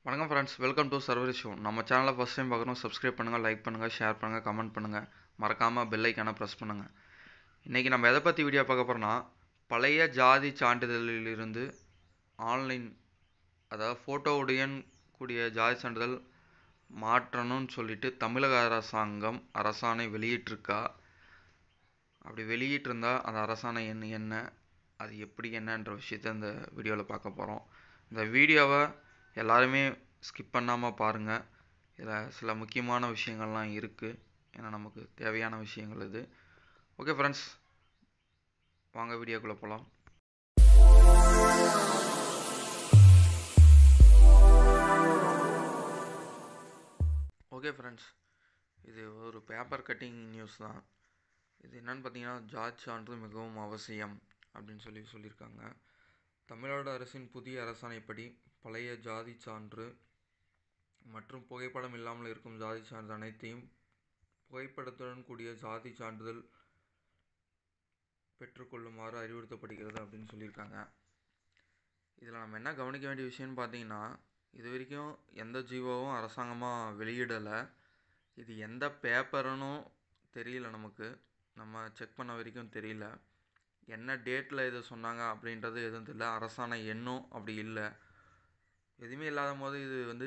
வணக்கம் friends welcome to Sarvari show நம்ம சேனலை ஃபஸ்ட் டைம் பார்க்குறோம் சப்ஸ்கிரைப் பண்ணுங்கள் லைக் பண்ணுங்கள் ஷேர் பண்ணுங்கள் கமெண்ட் பண்ணுங்கள் மறக்காமல் பெல் ஐக்கானை ப்ரெஸ் பண்ணுங்கள் இன்றைக்கி நம்ம எதை பற்றி வீடியோ பார்க்க போகிறோன்னா பழைய ஜாதி சான்றிதழிலிருந்து ஆன்லைன் அதாவது ஃபோட்டோவுடன் கூடிய ஜாதி சான்றிதழ் மாற்றணும்னு சொல்லிட்டு தமிழக அரசாங்கம் அரசாணை வெளியிட்டிருக்கா அப்படி வெளியிட்டிருந்தா அந்த அரசாணை என்ன என்ன அது எப்படி என்னன்ற விஷயத்த இந்த வீடியோவில் பார்க்க போகிறோம் இந்த வீடியோவை எல்லாருமே ஸ்கிப் பண்ணாமல் பாருங்கள் இதில் சில முக்கியமான விஷயங்கள்லாம் இருக்குது ஏன்னா நமக்கு தேவையான விஷயங்கள் இது ஓகே ஃப்ரெண்ட்ஸ் வாங்க வீடியோக்குள்ளே போகலாம் ஓகே ஃப்ரெண்ட்ஸ் இது ஒரு பேப்பர் கட்டிங் நியூஸ் தான் இது என்னன்னு பார்த்தீங்கன்னா ஜாதி சான்று மிகவும் அவசியம் அப்படின்னு சொல்லி சொல்லியிருக்காங்க தமிழ்நாடு அரசின் புதிய அரசாணைப்படி பழைய ஜாதி சான்று மற்றும் புகைப்படம் இல்லாமல் இருக்கும் ஜாதி சான்று அனைத்தையும் புகைப்படத்துடன் கூடிய ஜாதி சான்றிதழ் பெற்றுக்கொள்ளுமாறு அறிவுறுத்தப்படுகிறது அப்படின்னு சொல்லியிருக்காங்க இதில் நம்ம என்ன கவனிக்க வேண்டிய விஷயம்னு பார்த்தீங்கன்னா இது வரைக்கும் எந்த ஜீவோவும் அரசாங்கமாக வெளியிடலை இது எந்த பேப்பர்னும் தெரியல நமக்கு நம்ம செக் பண்ண வரைக்கும் தெரியல என்ன டேட்டில் இதை சொன்னாங்க அப்படின்றது எதுவும் தெரியல அரசாணை எண்ணும் அப்படி இல்லை எதுவுமே இல்லாத போது இது வந்து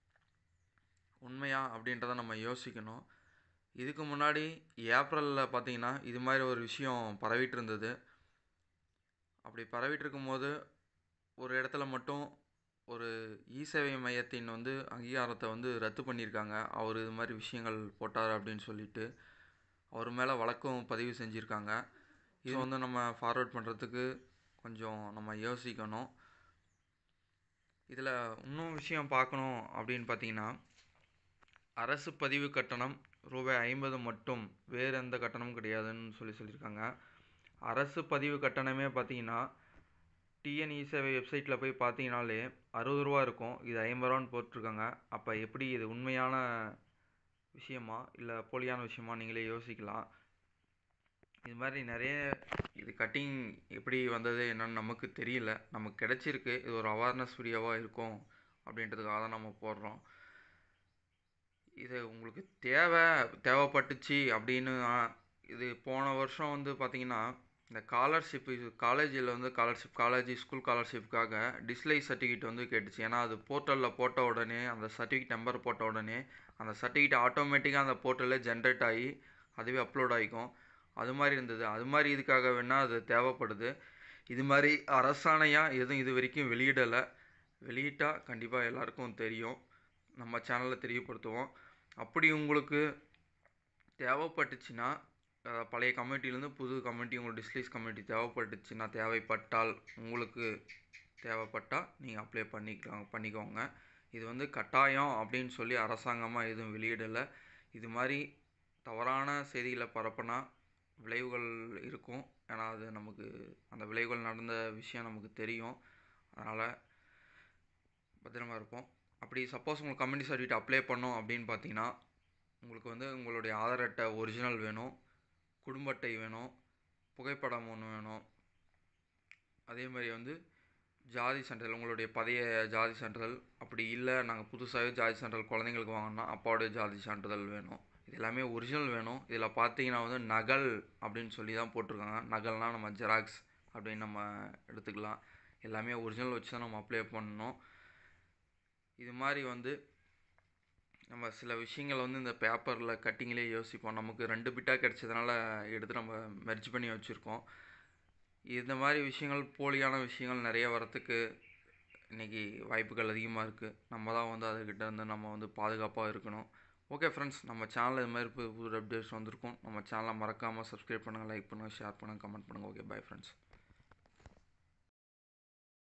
உண்மையா அப்படின்றத நம்ம யோசிக்கணும் இதுக்கு முன்னாடி ஏப்ரலில் பார்த்தீங்கன்னா இது மாதிரி ஒரு விஷயம் பரவிட்டு இருந்தது அப்படி பரவிட்டு இருக்கும்போது ஒரு இடத்துல மட்டும் ஒரு இ சேவை மையத்தின் வந்து அங்கீகாரத்தை வந்து ரத்து பண்ணியிருக்காங்க அவர் இது மாதிரி விஷயங்கள் போட்டார் அப்படின்னு சொல்லிட்டு அவர் மேலே வழக்கம் பதிவு செஞ்சுருக்காங்க இது வந்து நம்ம ஃபார்வேர்ட் பண்ணுறதுக்கு கொஞ்சம் நம்ம யோசிக்கணும் இதில் இன்னும் விஷயம் பார்க்கணும் அப்படின்னு பார்த்தீங்கன்னா அரசு பதிவு கட்டணம் ரூபாய் ஐம்பது மட்டும் வேறு எந்த கட்டணமும் கிடையாதுன்னு சொல்லி சொல்லியிருக்காங்க அரசு பதிவு கட்டணமே பார்த்தீங்கன்னா டிஎன்இ சேவை வெப்சைட்டில் போய் பார்த்தீங்கனாலே அறுபது ரூபா இருக்கும் இது ஐம்பது ரூபான்னு போட்டிருக்காங்க அப்போ எப்படி இது உண்மையான விஷயமா இல்லை போலியான விஷயமா நீங்களே யோசிக்கலாம் இது மாதிரி நிறைய இது கட்டிங் எப்படி வந்தது என்னன்னு நமக்கு தெரியல நமக்கு கிடச்சிருக்கு இது ஒரு அவேர்னஸ் வீடியோவாக இருக்கும் அப்படின்றதுக்காக தான் நம்ம போடுறோம் இது உங்களுக்கு தேவை தேவைப்பட்டுச்சு அப்படின்னு இது போன வருஷம் வந்து பார்த்திங்கன்னா இந்த ஸ்காலர்ஷிப் இது காலேஜில் வந்து ஸ்காலர்ஷிப் காலேஜ் ஸ்கூல் ஸ்காலர்ஷிப்புக்காக டிஸ்லை சர்டிஃபிகேட் வந்து கேட்டுச்சு ஏன்னா அது போர்ட்டலில் போட்ட உடனே அந்த சர்டிஃபிகேட் நம்பர் போட்ட உடனே அந்த சர்டிஃபிகேட் ஆட்டோமேட்டிக்காக அந்த போர்ட்டலில் ஜென்ரேட் ஆகி அதுவே அப்லோட் ஆகிக்கும் அது மாதிரி இருந்தது அது மாதிரி இதுக்காக வேணால் அது தேவைப்படுது இது மாதிரி அரசாணையாக எதுவும் இது வரைக்கும் வெளியிடலை வெளியிட்டால் கண்டிப்பாக எல்லாருக்கும் தெரியும் நம்ம சேனலில் தெரியப்படுத்துவோம் அப்படி உங்களுக்கு தேவைப்பட்டுச்சுன்னா பழைய கம்யூனிட்டிலேருந்து புது கம்யூனிட்டி உங்களுக்கு டிஸ்லீஸ் கம்யூனிட்டி தேவைப்பட்டுச்சுன்னா தேவைப்பட்டால் உங்களுக்கு தேவைப்பட்டால் நீங்கள் அப்ளை பண்ணிக்கலாம் பண்ணிக்கோங்க இது வந்து கட்டாயம் அப்படின்னு சொல்லி அரசாங்கமாக எதுவும் வெளியிடலை இது மாதிரி தவறான செய்திகளை பரப்புனா விளைவுகள் இருக்கும் ஏன்னா அது நமக்கு அந்த விளைவுகள் நடந்த விஷயம் நமக்கு தெரியும் அதனால் பத்திரமா இருப்போம் அப்படி சப்போஸ் உங்களுக்கு கம்யூனிட்டி சர்டிஃபிகேட் அப்ளை பண்ணோம் அப்படின்னு பார்த்தீங்கன்னா உங்களுக்கு வந்து உங்களுடைய ஆதார் அட்டை ஒரிஜினல் வேணும் குடும்ப அட்டை வேணும் புகைப்படம் ஒன்று வேணும் அதே மாதிரி வந்து ஜாதி சான்றிதழ் உங்களுடைய பழைய ஜாதி சான்றிதழ் அப்படி இல்லை நாங்கள் புதுசாகவே ஜாதி சான்றிதழ் குழந்தைங்களுக்கு வாங்கினா அப்பாவுடைய ஜாதி சான்றிதழ் வேணும் இது எல்லாமே ஒரிஜினல் வேணும் இதில் பார்த்தீங்கன்னா வந்து நகல் அப்படின்னு சொல்லி தான் போட்டிருக்காங்க நகல்னால் நம்ம ஜெராக்ஸ் அப்படின்னு நம்ம எடுத்துக்கலாம் எல்லாமே ஒரிஜினல் வச்சு தான் நம்ம அப்ளை பண்ணணும் இது மாதிரி வந்து நம்ம சில விஷயங்கள் வந்து இந்த பேப்பரில் கட்டிங்லேயே யோசிப்போம் நமக்கு ரெண்டு பிட்டாக கிடச்சதுனால எடுத்து நம்ம மெர்ஜ் பண்ணி வச்சுருக்கோம் இந்த மாதிரி விஷயங்கள் போலியான விஷயங்கள் நிறைய வரத்துக்கு இன்றைக்கி வாய்ப்புகள் அதிகமாக இருக்குது நம்ம தான் வந்து அதுக்கிட்ட வந்து நம்ம வந்து பாதுகாப்பாக இருக்கணும் ஓகே ஃப்ரெண்ட்ஸ் நம்ம சேனலில் இது மாதிரி புது புது அப்டேட்ஸ் வந்திருக்கும் நம்ம சேனலை மறக்காமல் சப்ஸ்கிரைப் பண்ணுங்கள் லைக் பண்ணுங்கள் ஷேர் பண்ணுங்கள் கமெண்ட் பண்ணுங்கள் ஓகே பை ஃப்ரெண்ட்ஸ்